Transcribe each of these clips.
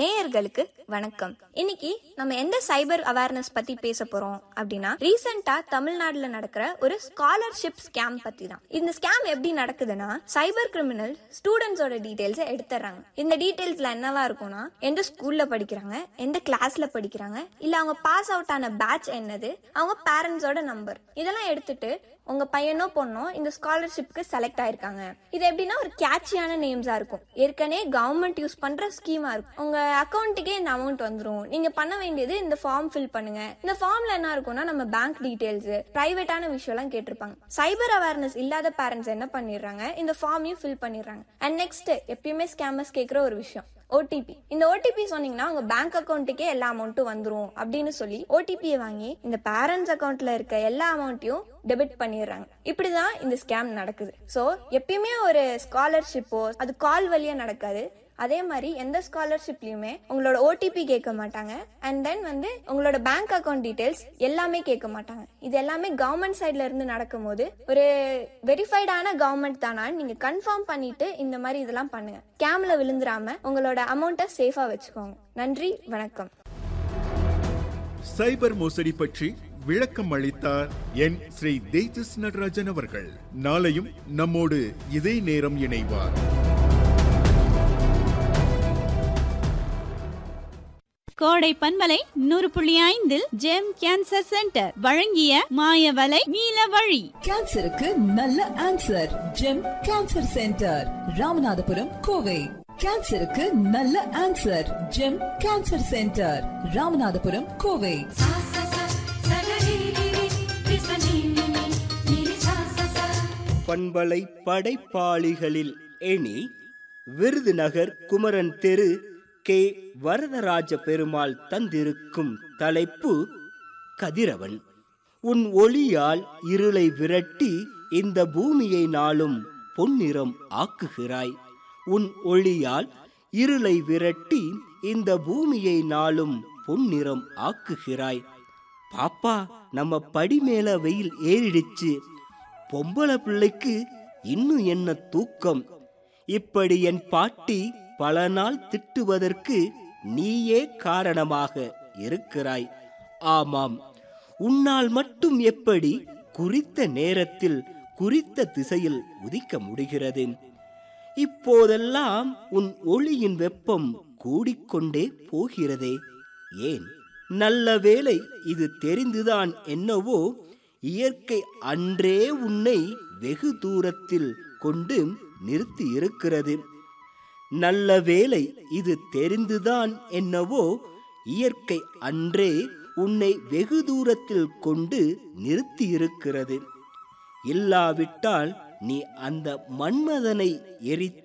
நேயர்களுக்கு வணக்கம் இன்னைக்கு நம்ம எந்த சைபர் அவேர்னஸ் பத்தி பேச போறோம் அப்படின்னா ரீசெண்டா தமிழ்நாட்டுல நடக்கிற ஒரு ஸ்காலர்ஷிப் ஸ்கேம் பத்தி தான் இந்த ஸ்கேம் எப்படி நடக்குதுன்னா சைபர் கிரிமினல் ஸ்டூடெண்ட்ஸோட டீடைல்ஸ் எடுத்துறாங்க இந்த டீடைல்ஸ்ல என்னவா இருக்கும்னா எந்த ஸ்கூல்ல படிக்கிறாங்க எந்த கிளாஸ்ல படிக்கிறாங்க இல்ல அவங்க பாஸ் அவுட் ஆன பேட்ச் என்னது அவங்க பேரண்ட்ஸோட நம்பர் இதெல்லாம் எடுத்துட்டு உங்க பையனோ பொண்ணோ இந்த ஸ்காலர்ஷிப்க்கு செலக்ட் ஆயிருக்காங்க இது எப்படின்னா ஒரு கேட்சியான நேம்ஸா இருக்கும் ஏற்கனவே கவர்மெண்ட் யூஸ் பண்ற ஸ்கீமா இருக்கும் உங்க அக்கௌண்ட்டுக்கே இந்த அமௌண்ட் வந்துரும் நீங்க பண்ண வேண்டியது இந்த ஃபார்ம் ஃபில் பண்ணுங்க இந்த ஃபார்ம்ல என்ன இருக்கும்னா நம்ம பேங்க் டீடைல்ஸ் பிரைவேட்டான விஷயம் எல்லாம் கேட்டிருப்பாங்க சைபர் அவேர்னஸ் இல்லாத பேரண்ட்ஸ் என்ன பண்ணிடுறாங்க இந்த ஃபார்மையும் ஃபில் பண்ணிடுறாங்க அண்ட் நெக்ஸ்ட் எப்பயுமே ஸ்கேமர்ஸ் கேட்குற ஒரு விஷயம் ஓடிபி இந்த ஓடிபி சொன்னீங்கன்னா உங்க பேங்க் அக்கௌண்ட்டுக்கே எல்லா அமௌண்ட்டும் வந்துரும் அப்படின்னு சொல்லி ஓடிபியை வாங்கி இந்த பேரண்ட்ஸ் அக்கௌண்ட்ல இருக்க எல்லா அமௌண்ட்டையும் டெபிட் பண்ணிடுறாங்க இப்படிதான் இந்த ஸ்கேம் நடக்குது ஸோ எப்பயுமே ஒரு ஸ்காலர்ஷிப்போ அது கால் வழியா நடக்காது அதே மாதிரி எந்த ஸ்காலர்ஷிப்லயுமே உங்களோட ஓடிபி கேட்க மாட்டாங்க அண்ட் தென் வந்து உங்களோட பேங்க் அக்கவுண்ட் டீடைல்ஸ் எல்லாமே கேட்க மாட்டாங்க இது எல்லாமே கவர்மெண்ட் சைட்ல இருந்து நடக்கும்போது ஒரு வெரிஃபைடான கவர்மெண்ட் தானான்னு நீங்க கன்ஃபார்ம் பண்ணிட்டு இந்த மாதிரி இதெல்லாம் பண்ணுங்க ஸ்கேம்ல விழுந்துராம உங்களோட அமௌண்ட்டை சேஃபா வச்சுக்கோங்க நன்றி வணக்கம் சைபர் மோசடி பற்றி விளக்கம் அளித்தார் என் ஸ்ரீ தேஜஸ் நடராஜன் அவர்கள் நாளையும் நம்மோடு இதே நேரம் இணைவார் கோடை பண்பலை நூறு புள்ளி ஐந்தில் ஜெம் கேன்சர் சென்டர் வழங்கிய மாயவலை நீல வழி கேன்சருக்கு நல்ல answer Gem cancer centre Ramanathapuram Kovai கேன்சருக்கு நல்ல answer Gem cancer centre Ramanathapuram Kovai सा सा सा सगरिरिरि रिसनिनिनि निरि सा सा सा பண்பலை படைப்பாளிகளில் எணி விருதுநகர் குமரன் தெரு கே வரதராஜ பெருமாள் தந்திருக்கும் தலைப்பு கதிரவன் உன் ஒளியால் இருளை விரட்டி இந்த பூமியை நாளும் பொன்னிறம் ஆக்குகிறாய் உன் ஒளியால் இருளை விரட்டி இந்த பூமியை நாளும் பொன்னிறம் ஆக்குகிறாய் பாப்பா நம்ம படி மேல வெயில் ஏறிடுச்சு பொம்பளை பிள்ளைக்கு இன்னும் என்ன தூக்கம் இப்படி என் பாட்டி பல நாள் திட்டுவதற்கு நீயே காரணமாக இருக்கிறாய் ஆமாம் உன்னால் மட்டும் எப்படி குறித்த நேரத்தில் குறித்த திசையில் உதிக்க முடிகிறது இப்போதெல்லாம் உன் ஒளியின் வெப்பம் கூடிக்கொண்டே போகிறதே ஏன் நல்ல வேளை இது தெரிந்துதான் என்னவோ இயற்கை அன்றே உன்னை வெகு தூரத்தில் கொண்டு நிறுத்தி இருக்கிறது நல்ல வேளை இது தெரிந்துதான் என்னவோ இயற்கை அன்றே உன்னை வெகு தூரத்தில் கொண்டு நிறுத்தி இருக்கிறது இல்லாவிட்டால் நீ அந்த மன்மதனை எரித்த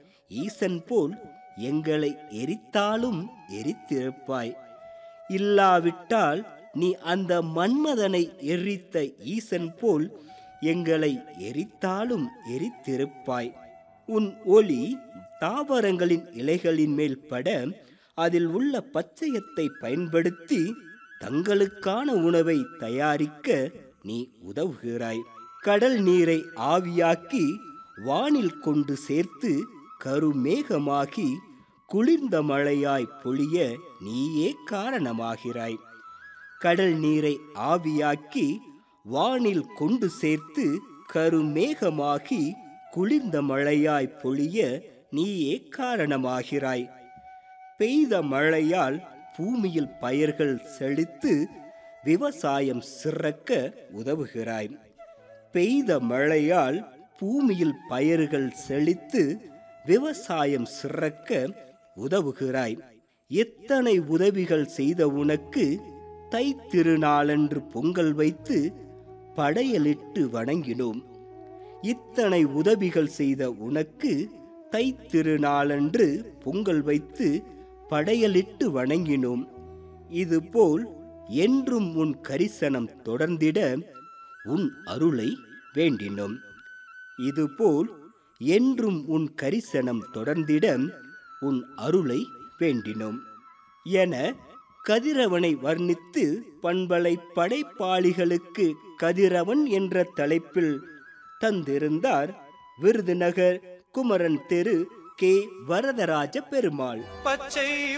ஈசன் போல் எங்களை எரித்தாலும் எரித்திருப்பாய் இல்லாவிட்டால் நீ அந்த மன்மதனை எரித்த ஈசன் போல் எங்களை எரித்தாலும் எரித்திருப்பாய் உன் ஒளி தாவரங்களின் இலைகளின் மேல் பட அதில் உள்ள பச்சையத்தை பயன்படுத்தி தங்களுக்கான உணவை தயாரிக்க நீ உதவுகிறாய் கடல் நீரை ஆவியாக்கி வானில் கொண்டு சேர்த்து கருமேகமாகி குளிர்ந்த மழையாய் பொழிய நீயே காரணமாகிறாய் கடல் நீரை ஆவியாக்கி வானில் கொண்டு சேர்த்து கருமேகமாகி குளிர்ந்த மழையாய் பொழிய நீயே காரணமாகிறாய் பெய்த மழையால் பூமியில் பயிர்கள் செழித்து விவசாயம் சிறக்க உதவுகிறாய் பெய்த மழையால் பூமியில் பயிர்கள் செழித்து விவசாயம் சிறக்க உதவுகிறாய் எத்தனை உதவிகள் செய்த உனக்கு தை திருநாளன்று பொங்கல் வைத்து படையலிட்டு வணங்கினோம் இத்தனை உதவிகள் செய்த உனக்கு தை திருநாளன்று பொங்கல் வைத்து படையலிட்டு வணங்கினோம் இதுபோல் என்றும் உன் கரிசனம் தொடர்ந்திட உன் அருளை வேண்டினோம் இதுபோல் என்றும் உன் கரிசனம் தொடர்ந்திட உன் அருளை வேண்டினோம் என கதிரவனை வர்ணித்து பண்பலை படைப்பாளிகளுக்கு கதிரவன் என்ற தலைப்பில் தந்திருந்தார் விருதுநகர் குமரன் தெரு கே வரதராஜ பெருமாள் பச்சை